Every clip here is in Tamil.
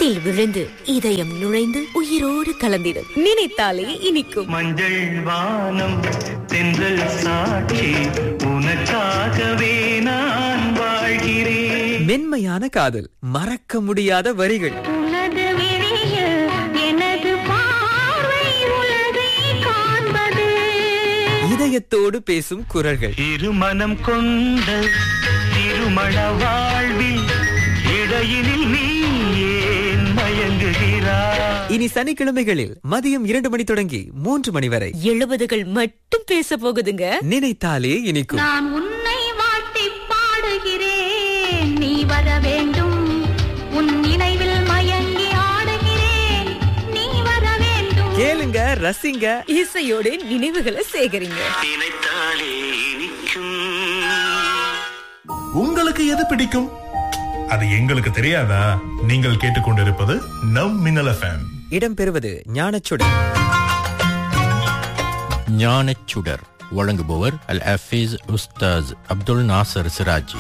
உடலில் விழுந்து இதயம் நுழைந்து உயிரோடு கலந்திடும் நினைத்தாலே இனிக்கும் மஞ்சள் வானம் தென்றல் சாட்சி உனக்காகவே நான் வாழ்கிறேன் மென்மையான காதல் மறக்க முடியாத வரிகள் உனது விழிய எனது பார்வை உலகை காண்பது இதயத்தோடு பேசும் குரல்கள் இருமனம் கொண்ட திருமண வாழ்வில் இடையினில் நீ ஏன் மயங்குகிறாய் இனி சனிக்கிழமைகளில் மதியம் இரண்டு மணி தொடங்கி மூன்று மணி வரை எழுபதுகள் மட்டும் பேச போகுதுங்க நினைத்தாலே இனிக்கும் நான் உன்னை வாழ்த்தி பாடுகிறேன் நீ வர வேண்டும் உன் நினைவில் மயங்கி ஆடுகிறேன் நீ வர வேண்டும் கேளுங்க ரசிங்க இசையோடு நினைவுகளை சேகரிங்க நினைத்தாலே இனிக்கும் உங்களுக்கு எது பிடிக்கும் அது எங்களுக்கு தெரியாதா நீங்கள் கேட்டுக்கொண்டிருப்பது நம் மின்னல் எஃப்எம் இடம்பெறுவது ஞானச்சுடர் ஞானச்சுடர் வழங்குபவர் அல் ஹஃபீஸ் உஸ்தாஸ் அப்துல் நாசர் சிராஜி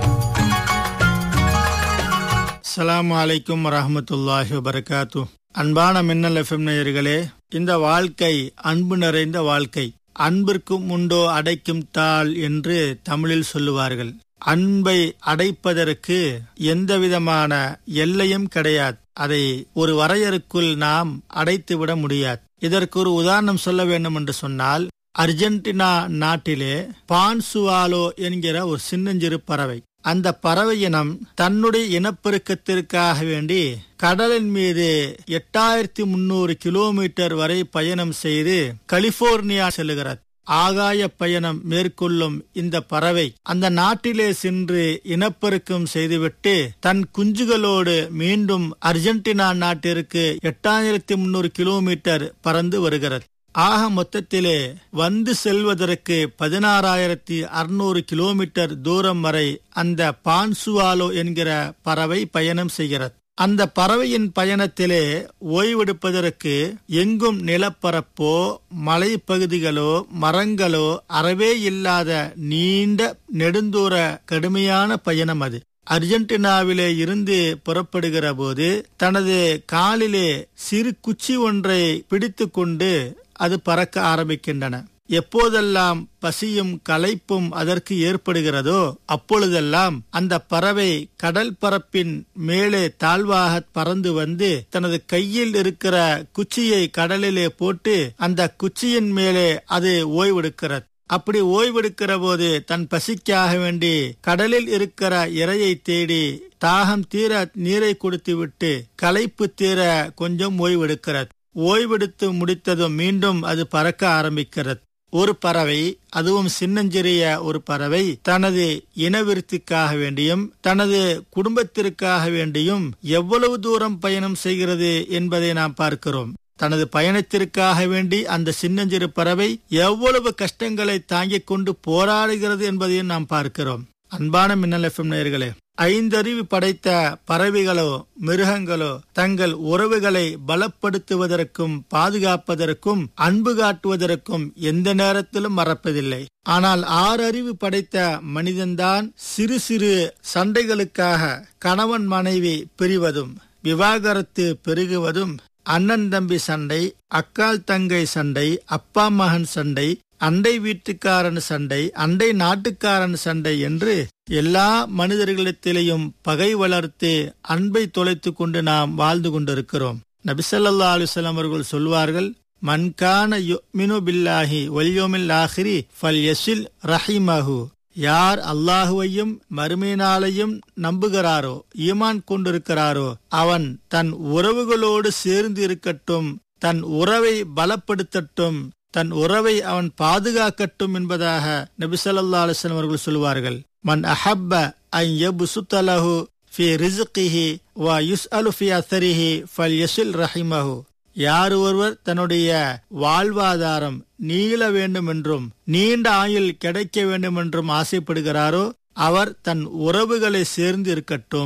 அஸ்ஸலாமு அலைக்கும் வரஹ்மத்துல்லாஹி வபரகாத்து அன்பான மின்னல் எஃப்எம் நேயர்களே இந்த வாழ்க்கை அன்பு நிறைந்த வாழ்க்கை அன்பிற்கும் உண்டோ அடைக்கும் தாள் என்று தமிழில் சொல்லுவார்கள் அன்பை அடைப்பதற்கு எந்த விதமான எல்லையும் கிடையாது அதை ஒரு வரையறுக்குள் நாம் அடைத்துவிட முடியாது இதற்கு ஒரு உதாரணம் சொல்ல வேண்டும் என்று சொன்னால் அர்ஜென்டினா நாட்டிலே பான்சுவாலோ என்கிற ஒரு சின்னஞ்சிறு பறவை அந்த பறவை இனம் தன்னுடைய இனப்பெருக்கத்திற்காக வேண்டி கடலின் மீது எட்டாயிரத்தி முன்னூறு கிலோமீட்டர் வரை பயணம் செய்து கலிபோர்னியா செல்லுகிறது ஆகாய பயணம் மேற்கொள்ளும் இந்த பறவை அந்த நாட்டிலே சென்று இனப்பெருக்கம் செய்துவிட்டு தன் குஞ்சுகளோடு மீண்டும் அர்ஜென்டினா நாட்டிற்கு எட்டாயிரத்தி முன்னூறு கிலோமீட்டர் பறந்து வருகிறது ஆக மொத்தத்திலே வந்து செல்வதற்கு பதினாறாயிரத்தி அறுநூறு கிலோமீட்டர் தூரம் வரை அந்த பான்சுவாலோ என்கிற பறவை பயணம் செய்கிறது அந்த பறவையின் பயணத்திலே ஓய்வெடுப்பதற்கு எங்கும் நிலப்பரப்போ மலைப்பகுதிகளோ மரங்களோ அறவே இல்லாத நீண்ட நெடுந்தூர கடுமையான பயணம் அது அர்ஜென்டினாவிலே இருந்து புறப்படுகிற போது தனது காலிலே சிறு குச்சி ஒன்றை பிடித்து கொண்டு அது பறக்க ஆரம்பிக்கின்றன எப்போதெல்லாம் பசியும் களைப்பும் அதற்கு ஏற்படுகிறதோ அப்பொழுதெல்லாம் அந்த பறவை கடல் பரப்பின் மேலே தாழ்வாக பறந்து வந்து தனது கையில் இருக்கிற குச்சியை கடலிலே போட்டு அந்த குச்சியின் மேலே அது ஓய்வெடுக்கிறது அப்படி ஓய்வெடுக்கிற போது தன் பசிக்காக வேண்டி கடலில் இருக்கிற இரையை தேடி தாகம் தீர நீரை கொடுத்துவிட்டு களைப்பு தீர கொஞ்சம் ஓய்வெடுக்கிறது ஓய்வெடுத்து முடித்ததும் மீண்டும் அது பறக்க ஆரம்பிக்கிறது ஒரு பறவை அதுவும் சின்னஞ்சிறிய ஒரு பறவை தனது இனவிருத்திக்காக வேண்டியும் தனது குடும்பத்திற்காக வேண்டியும் எவ்வளவு தூரம் பயணம் செய்கிறது என்பதை நாம் பார்க்கிறோம் தனது பயணத்திற்காக வேண்டி அந்த சின்னஞ்சிறு பறவை எவ்வளவு கஷ்டங்களை தாங்கிக் கொண்டு போராடுகிறது என்பதையும் நாம் பார்க்கிறோம் அன்பான மின்னல் எஃப்எம் நேயர்களே ஐந்தறிவு படைத்த பறவைகளோ மிருகங்களோ தங்கள் உறவுகளை பலப்படுத்துவதற்கும் பாதுகாப்பதற்கும் அன்பு காட்டுவதற்கும் எந்த நேரத்திலும் மறப்பதில்லை ஆனால் ஆறறிவு படைத்த மனிதன்தான் சிறு சிறு சண்டைகளுக்காக கணவன் மனைவி பிரிவதும் விவாகரத்து பெருகுவதும் அண்ணன் தம்பி சண்டை அக்கால் தங்கை சண்டை அப்பா மகன் சண்டை அண்டை வீட்டுக்காரன் சண்டை அண்டை நாட்டுக்காரன் சண்டை என்று எல்லா மனிதர்களிடத்திலேயும் பகை வளர்த்து அன்பை தொலைத்து கொண்டு நாம் வாழ்ந்து கொண்டிருக்கிறோம் நபிசல்லா அலுவலம் அவர்கள் சொல்வார்கள் மன்கான யுமினு பில்லாஹி வல்யோமில் ஆஹிரி ஃபல் யசில் ரஹிமஹு யார் அல்லாஹுவையும் மறுமையினாலையும் நம்புகிறாரோ ஈமான் கொண்டிருக்கிறாரோ அவன் தன் உறவுகளோடு சேர்ந்து இருக்கட்டும் தன் உறவை பலப்படுத்தட்டும் தன் உறவை அவன் பாதுகாக்கட்டும் என்பதாக நபிசல்லா அலுவலம் அவர்கள் சொல்வார்கள் மன் அஹப்ப ஐ யபுசுத்தலஹு ஃபி ரிஸ்கிஹி வ யுஸ்அலு ஃபி அத்தரிஹி ஃபல் யசில் ரஹிமஹு யார் ஒருவர் தன்னுடைய வாழ்வாதாரம் நீள வேண்டும் என்றும் நீண்ட ஆயுள் கிடைக்க வேண்டும் என்றும் ஆசைப்படுகிறாரோ அவர் தன் உறவுகளை சேர்ந்து இருக்கட்டும்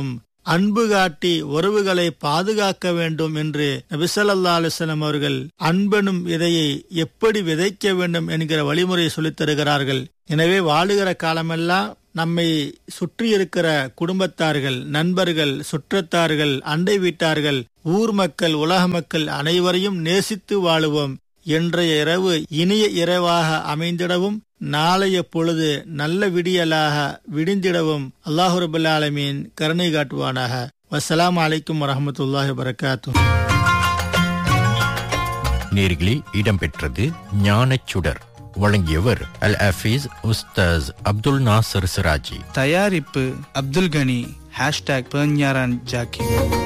அன்பு காட்டி உறவுகளை பாதுகாக்க வேண்டும் என்று நபிசல்லா அலுவலம் அவர்கள் அன்பெனும் விதையை எப்படி விதைக்க வேண்டும் என்கிற வழிமுறையை சொல்லித் தருகிறார்கள் எனவே வாழுகிற காலமெல்லாம் நம்மை சுற்றி இருக்கிற குடும்பத்தார்கள் நண்பர்கள் சுற்றத்தார்கள் அண்டை வீட்டார்கள் ஊர் மக்கள் உலக மக்கள் அனைவரையும் நேசித்து வாழுவோம் இன்றைய இரவு இனிய இரவாக அமைந்திடவும் நாளைய பொழுது நல்ல விடியலாக விடிந்திடவும் அல்லாஹு ரபுல்ல ஆலமீன் கருணை காட்டுவானாக வசலாம் அலைக்கும் வரமத்துல்லாஹி வரகாத்து நேர்களில் இடம்பெற்றது ஞானச் சுடர் வழங்கியவர் அல் ஹஃபீஸ் உஸ்தாஸ் அப்துல் நாசர் சிராஜி தயாரிப்பு அப்துல் கனி ஹேஷ்டாக் பெர்ஞாரான் ஜாக்கி